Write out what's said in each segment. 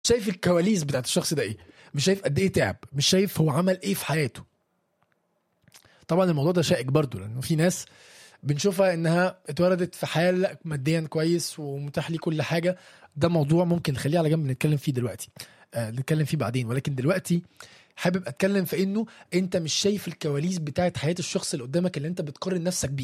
شايف الكواليس بتاعت الشخص ده ايه مش شايف قد ايه تعب مش شايف هو عمل ايه في حياته طبعا الموضوع ده شائك برضو لانه في ناس بنشوفها انها اتولدت في حياه لا ماديا كويس ومتاح لي كل حاجه ده موضوع ممكن نخليه على جنب نتكلم فيه دلوقتي آه نتكلم فيه بعدين ولكن دلوقتي حابب اتكلم في انه انت مش شايف الكواليس بتاعت حياه الشخص اللي قدامك اللي انت بتقارن نفسك بيه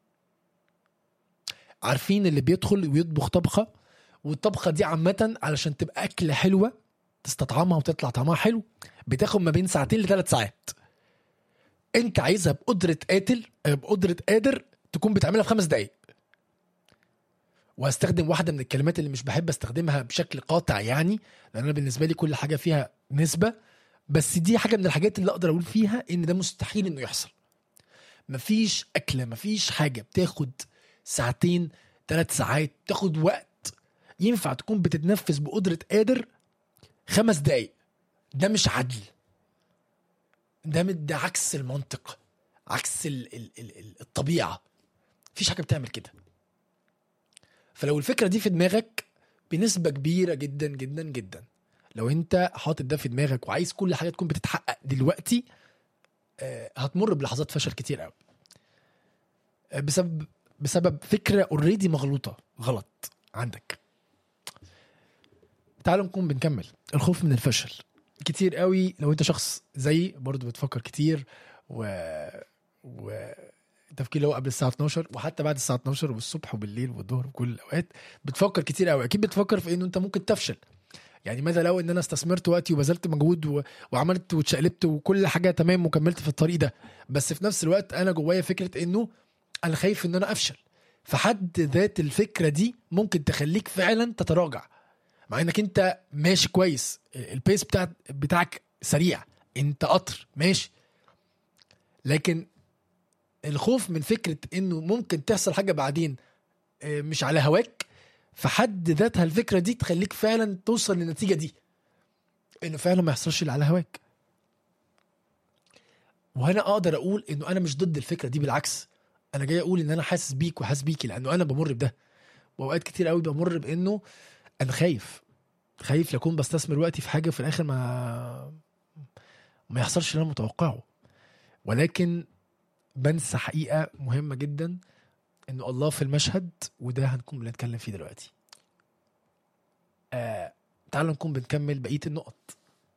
عارفين اللي بيدخل ويطبخ طبخه والطبخه دي عامه علشان تبقى اكله حلوه تستطعمها وتطلع طعمها حلو بتاخد ما بين ساعتين لثلاث ساعات انت عايزها بقدره قاتل آه، بقدره قادر تكون بتعملها في خمس دقايق وهستخدم واحده من الكلمات اللي مش بحب استخدمها بشكل قاطع يعني لان انا بالنسبه لي كل حاجه فيها نسبه بس دي حاجه من الحاجات اللي اقدر اقول فيها ان ده مستحيل انه يحصل مفيش اكله مفيش حاجه بتاخد ساعتين ثلاث ساعات تاخد وقت ينفع تكون بتتنفس بقدره قادر خمس دقايق ده مش عدل ده ده عكس المنطق عكس ال ال ال ال- الطبيعه مفيش حاجه بتعمل كده فلو الفكره دي في دماغك بنسبه كبيره جدا جدا جدا لو انت حاطط ده في دماغك وعايز كل حاجه تكون بتتحقق دلوقتي آه، هتمر بلحظات فشل كتير قوي آه، بسبب بسبب فكره اوريدي مغلوطه غلط عندك تعالوا نكون بنكمل الخوف من الفشل كتير قوي لو انت شخص زيي برضو بتفكر كتير و و التفكير اللي هو قبل الساعه 12 وحتى بعد الساعه 12 والصبح وبالليل والظهر وكل الاوقات بتفكر كتير قوي اكيد بتفكر في انه انت ممكن تفشل يعني ماذا لو ان انا استثمرت وقتي وبذلت مجهود و... وعملت واتشقلبت وكل حاجه تمام وكملت في الطريق ده بس في نفس الوقت انا جوايا فكره انه انا خايف ان انا افشل فحد ذات الفكره دي ممكن تخليك فعلا تتراجع مع انك انت ماشي كويس البيس بتاع بتاعك سريع انت قطر ماشي لكن الخوف من فكره انه ممكن تحصل حاجه بعدين آه، مش على هواك فحد ذاتها الفكره دي تخليك فعلا توصل للنتيجه دي انه فعلا ما يحصلش اللي على هواك وانا اقدر اقول انه انا مش ضد الفكره دي بالعكس انا جاي اقول ان انا حاسس بيك وحاسس بيكي لانه انا بمر بده واوقات كتير قوي بمر بانه انا خايف خايف لاكون بستثمر وقتي في حاجه في الاخر ما ما يحصلش اللي انا متوقعه ولكن بنسى حقيقه مهمه جدا انه الله في المشهد وده هنكون بنتكلم فيه دلوقتي آه تعالوا نكون بنكمل بقيه النقط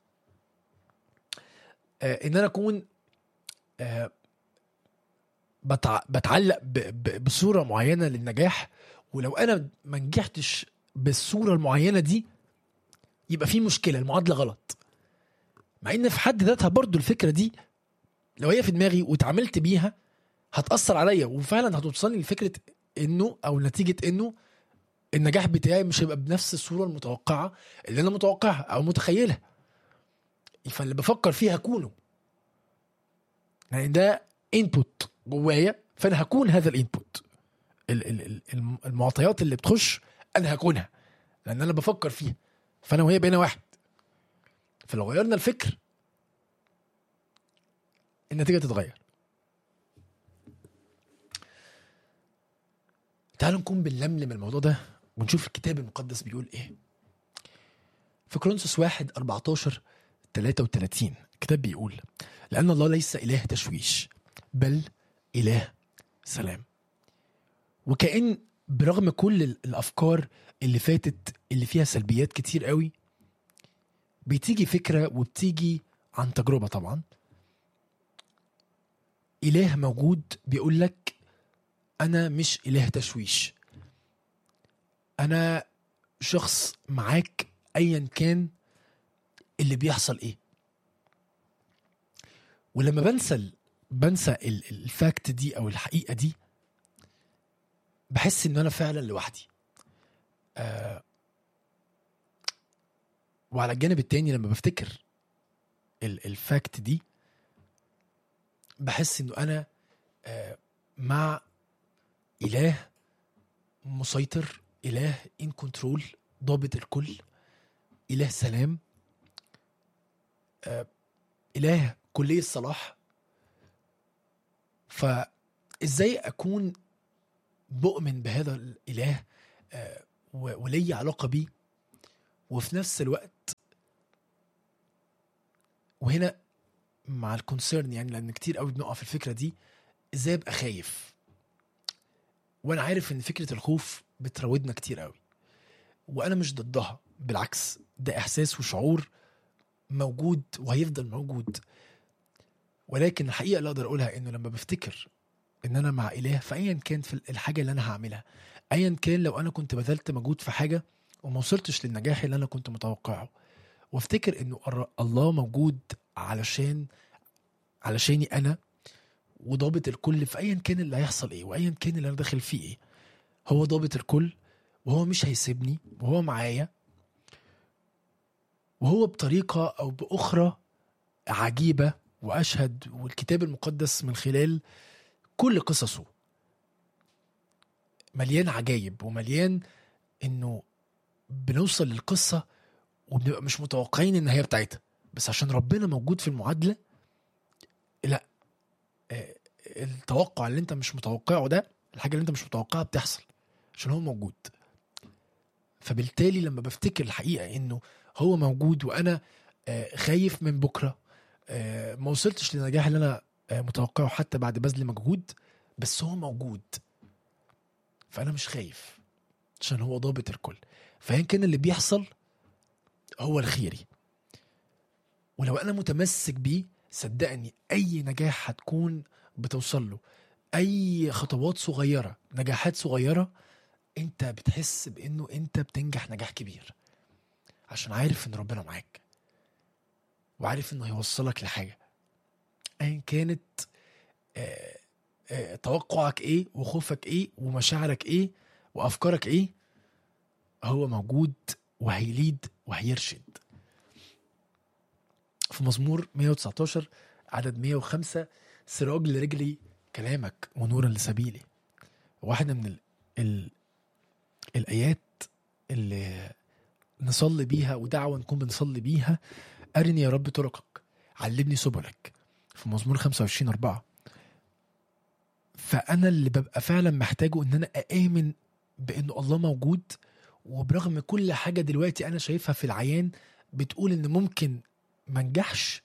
آه ان انا اكون آه بتع... بتعلق ب... ب... بصوره معينه للنجاح ولو انا ما نجحتش بالصوره المعينه دي يبقى في مشكله المعادله غلط مع ان في حد ذاتها برضو الفكره دي لو هي في دماغي واتعاملت بيها هتاثر عليا وفعلا هتوصلني لفكره انه او نتيجه انه النجاح بتاعي مش هيبقى بنفس الصوره المتوقعه اللي انا متوقعها او متخيلها فاللي بفكر فيه هكونه يعني ده انبوت جوايا فانا هكون هذا الانبوت ال- ال- ال- الم- المعطيات اللي بتخش انا هكونها لان انا بفكر فيها فانا وهي بقينا واحد فلو غيرنا الفكر النتيجه تتغير تعالوا نكون بنلملم الموضوع ده ونشوف الكتاب المقدس بيقول ايه في كورنثوس 1 14 33 الكتاب بيقول لأن الله ليس إله تشويش بل إله سلام وكأن برغم كل ال- الأفكار اللي فاتت اللي فيها سلبيات كتير قوي بتيجي فكرة وبتيجي عن تجربة طبعا إله موجود بيقول لك أنا مش إله تشويش أنا شخص معاك أيا كان اللي بيحصل إيه ولما بنسى ال- بنسى ال- ال- الفاكت دي او الحقيقه دي بحس ان انا فعلا لوحدي آه وعلى الجانب التاني لما بفتكر ال- الفاكت دي بحس انه انا آه مع اله مسيطر اله ان كنترول ضابط الكل اله سلام آه اله كلية الصلاح فازاي اكون بؤمن بهذا الاله آه، و- ولي علاقة بيه وفي نفس الوقت وهنا مع الكونسيرن يعني لان كتير قوي بنقع في الفكره دي ازاي ابقى خايف وانا عارف ان فكره الخوف بتراودنا كتير قوي وانا مش ضدها بالعكس ده احساس وشعور موجود وهيفضل موجود ولكن الحقيقه اللي اقدر اقولها انه لما بفتكر ان انا مع اله فايا كان في الحاجه اللي انا هعملها ايا كان لو انا كنت بذلت مجهود في حاجه وما وصلتش للنجاح اللي انا كنت متوقعه وافتكر انه الر- الله موجود علشان علشاني انا وضابط الكل في ايا كان اللي هيحصل ايه وايا كان اللي انا داخل فيه ايه هو ضابط الكل وهو مش هيسيبني وهو معايا وهو بطريقه او باخرى عجيبه واشهد والكتاب المقدس من خلال كل قصصه مليان عجايب ومليان انه بنوصل للقصه وبنبقى مش متوقعين النهايه بتاعتها بس عشان ربنا موجود في المعادله لا آه، التوقع اللي انت مش متوقعه ده الحاجه اللي انت مش متوقعها بتحصل عشان هو موجود فبالتالي لما بفتكر الحقيقه انه هو موجود وانا آه، خايف من بكره آه، ما وصلتش للنجاح اللي انا آه، متوقعه حتى بعد بذل مجهود بس هو موجود فانا مش خايف عشان هو ضابط الكل فان كان اللي بيحصل هو الخيري ولو انا متمسك بيه صدقني اي نجاح هتكون بتوصل له اي خطوات صغيره نجاحات صغيره انت بتحس بانه انت بتنجح نجاح كبير عشان عارف ان ربنا معاك وعارف انه هيوصلك لحاجه ايا كانت آه، آه، توقعك ايه وخوفك ايه ومشاعرك ايه وافكارك ايه هو موجود وهيليد وهيرشد في مزمور 119 عدد 105 سراج لرجلي كلامك ونورا لسبيلي واحدة من ال... ال... الآيات اللي نصلي بيها ودعوة نكون بنصلي بيها أرني يا رب طرقك علمني سبلك في مزمور 25 4 فأنا اللي ببقى فعلا محتاجه إن أنا أآمن بإنه الله موجود وبرغم كل حاجة دلوقتي أنا شايفها في العيان بتقول إن ممكن ما نجحش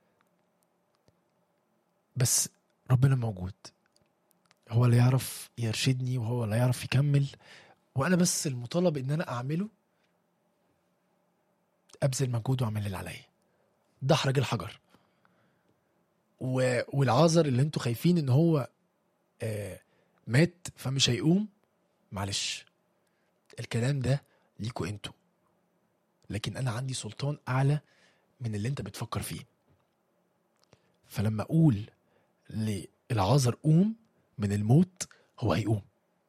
بس ربنا موجود هو اللي يعرف يرشدني وهو اللي يعرف يكمل وانا بس المطالب ان انا اعمله ابذل مجهود واعمل اللي عليا ده احرج الحجر و... والعازر اللي انتوا خايفين ان هو آه مات فمش هيقوم معلش الكلام ده ليكوا انتوا لكن انا عندي سلطان اعلى من اللي انت بتفكر فيه فلما اقول للعازر قوم من الموت هو هيقوم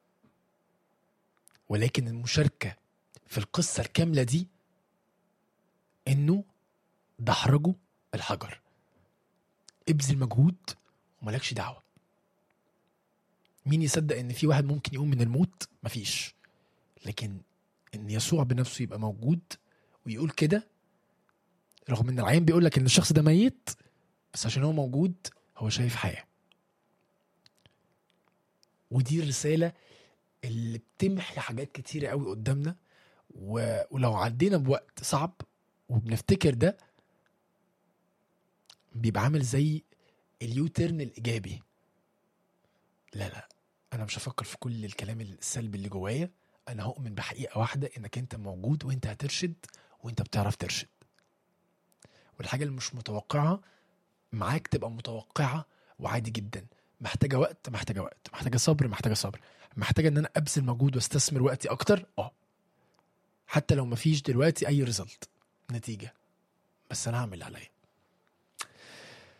ولكن المشاركه في القصه الكامله دي انه دحرجه الحجر ابذل مجهود وملكش دعوه مين يصدق ان في واحد ممكن يقوم من الموت مفيش لكن ان يسوع بنفسه يبقى موجود ويقول كده رغم ان العين بيقول لك ان الشخص ده ميت بس عشان هو موجود هو شايف حياه ودي الرساله اللي بتمحي حاجات كتيره قوي قدامنا و... ولو عدينا بوقت صعب وبنفتكر ده بيبقى عامل زي اليوترن الايجابي لا لا انا مش هفكر في كل الكلام السلبي اللي جوايا انا هؤمن بحقيقه واحده انك انت موجود وانت هترشد وانت بتعرف ترشد والحاجه اللي مش متوقعه معاك تبقى متوقعه وعادي جدا محتاجه وقت محتاجه وقت محتاجه صبر محتاجه صبر محتاجه ان انا ابذل مجهود واستثمر وقتي اكتر اه حتى لو مفيش دلوقتي اي ريزلت نتيجه بس انا هعمل اللي عليا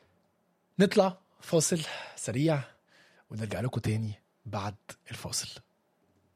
نطلع فاصل سريع ونرجع لكم تاني بعد الفاصل